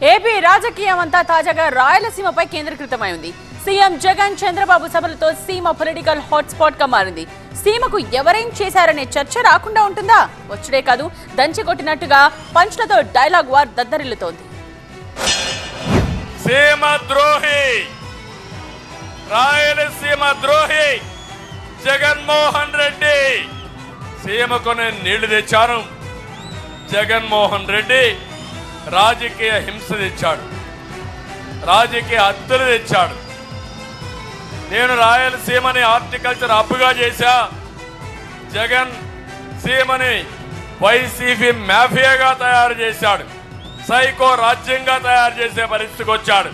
AP రాజకీయం అంతా తాజాగా రాయలసీమపై కేంద్రీకృతమై ఉంది సీఎం జగన్ చంద్రబాబు సభలతో సీమ పొలిటికల్ హాట్స్పాట్ గా మారింది సీమకు ఎవరేం చేశారనే చర్చ రాకుండా ఉంటుందా వచ్చుడే కాదు దంచి కొట్టినట్టుగా పంచ్లతో డైలాగ్ వార్ దద్దరిల్లుతోంది సీమ ద్రోహి రాయలసీమ ద్రోహి జగన్మోహన్ రెడ్డి సీమకు నేను నీళ్లు తెచ్చాను జగన్మోహన్ రెడ్డి రాజకీయ హింస తెచ్చాడు రాజకీయ హత్యలు తెచ్చాడు నేను రాయలసీమని హార్టికల్చర్ హబ్గా చేశా జగన్ సీమని వైసీపీ మాఫియాగా తయారు చేశాడు సైకో రాజ్యంగా తయారు చేసే పరిస్థితికి వచ్చాడు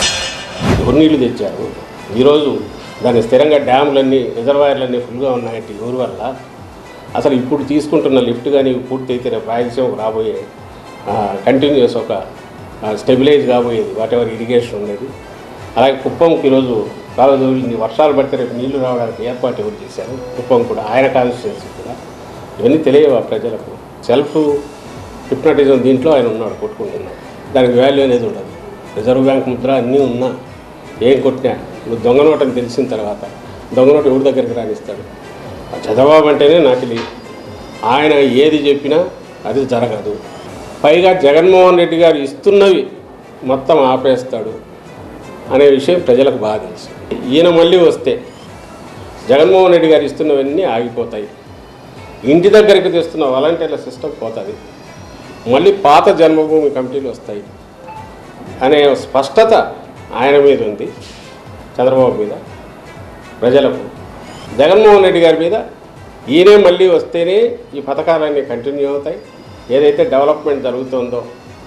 నీళ్లు తెచ్చారు ఈరోజు దాని స్థిరంగా డ్యాములన్నీ రిజర్వాయర్లన్నీ ఫుల్గా ఉన్నాయంటే ఊరు వల్ల అసలు ఇప్పుడు తీసుకుంటున్న లిఫ్ట్ కానీ పూర్తి అయితే రేపు రాయలసీమకు రాబోయే కంటిన్యూస్ ఒక స్టెబిలైజ్ కాబోయేది వాట్ ఎవర్ ఇరిగేషన్ ఉండేది అలాగే కుప్పంకి ఈరోజు కాలువలు వర్షాలు పడితే రేపు నీళ్లు రావడానికి ఏర్పాటు ఎవరు చేశారు కుప్పం కూడా ఆయన కాన్స్టిట్యున్సీ కూడా ఇవన్నీ తెలియవా ప్రజలకు సెల్ఫ్ హిప్నటిజం దీంట్లో ఆయన ఉన్నాడు కొట్టుకుంటున్నాడు దానికి వాల్యూ అనేది ఉండదు రిజర్వ్ బ్యాంక్ ముద్ర అన్నీ ఉన్నా ఏం కొట్టినా నువ్వు దొంగ నోటని తెలిసిన తర్వాత దొంగ నోటు ఎవరి దగ్గరికి రానిస్తాడు ఆ చంద్రబాబు అంటేనే నకిలీ ఆయన ఏది చెప్పినా అది జరగదు పైగా జగన్మోహన్ రెడ్డి గారు ఇస్తున్నవి మొత్తం ఆపేస్తాడు అనే విషయం ప్రజలకు బాగా తెలుసు ఈయన మళ్ళీ వస్తే జగన్మోహన్ రెడ్డి గారు ఇస్తున్నవన్నీ ఆగిపోతాయి ఇంటి దగ్గరికి తెస్తున్న వాలంటీర్ల సిస్టమ్ పోతుంది మళ్ళీ పాత జన్మభూమి కమిటీలు వస్తాయి అనే స్పష్టత ఆయన మీద ఉంది చంద్రబాబు మీద ప్రజలకు జగన్మోహన్ రెడ్డి గారి మీద ఈయనే మళ్ళీ వస్తేనే ఈ పథకాలన్నీ కంటిన్యూ అవుతాయి ఏదైతే డెవలప్మెంట్ జరుగుతుందో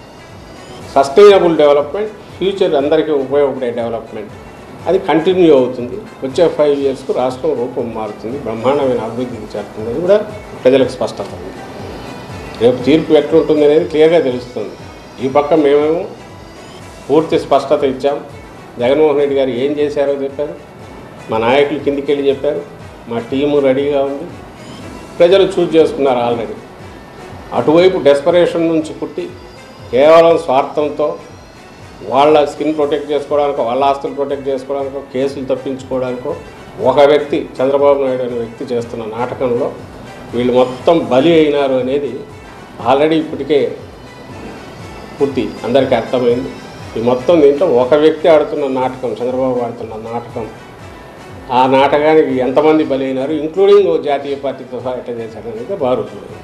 సస్టైనబుల్ డెవలప్మెంట్ ఫ్యూచర్ అందరికీ ఉపయోగపడే డెవలప్మెంట్ అది కంటిన్యూ అవుతుంది వచ్చే ఫైవ్ ఇయర్స్కు రాష్ట్రం రూపం మారుతుంది బ్రహ్మాండమైన అభివృద్ధికి చేరుతుంది అది కూడా ప్రజలకు స్పష్టత ఉంది రేపు తీర్పు ఎట్లుంటుంది అనేది క్లియర్గా తెలుస్తుంది ఈ పక్క మేమేమో పూర్తి స్పష్టత ఇచ్చాం జగన్మోహన్ రెడ్డి గారు ఏం చేశారో చెప్పారు మా నాయకులు కిందికి వెళ్ళి చెప్పారు మా టీము రెడీగా ఉంది ప్రజలు చూజ్ చేసుకున్నారు ఆల్రెడీ అటువైపు డెస్పరేషన్ నుంచి పుట్టి కేవలం స్వార్థంతో వాళ్ళ స్కిన్ ప్రొటెక్ట్ చేసుకోవడానికో వాళ్ళ ఆస్తులు ప్రొటెక్ట్ చేసుకోవడానికో కేసులు తప్పించుకోవడానికో ఒక వ్యక్తి చంద్రబాబు నాయుడు అనే వ్యక్తి చేస్తున్న నాటకంలో వీళ్ళు మొత్తం బలి అయినారు అనేది ఆల్రెడీ ఇప్పటికే పూర్తి అందరికీ అర్థమైంది ఈ మొత్తం దీంట్లో ఒక వ్యక్తి ఆడుతున్న నాటకం చంద్రబాబు ఆడుతున్న నాటకం ఆ నాటకానికి ఎంతమంది బలి అయినారు ఇంక్లూడింగ్ జాతీయ పార్టీతో ఎట్లా చేశారు అనేది బాగా రుజువైంది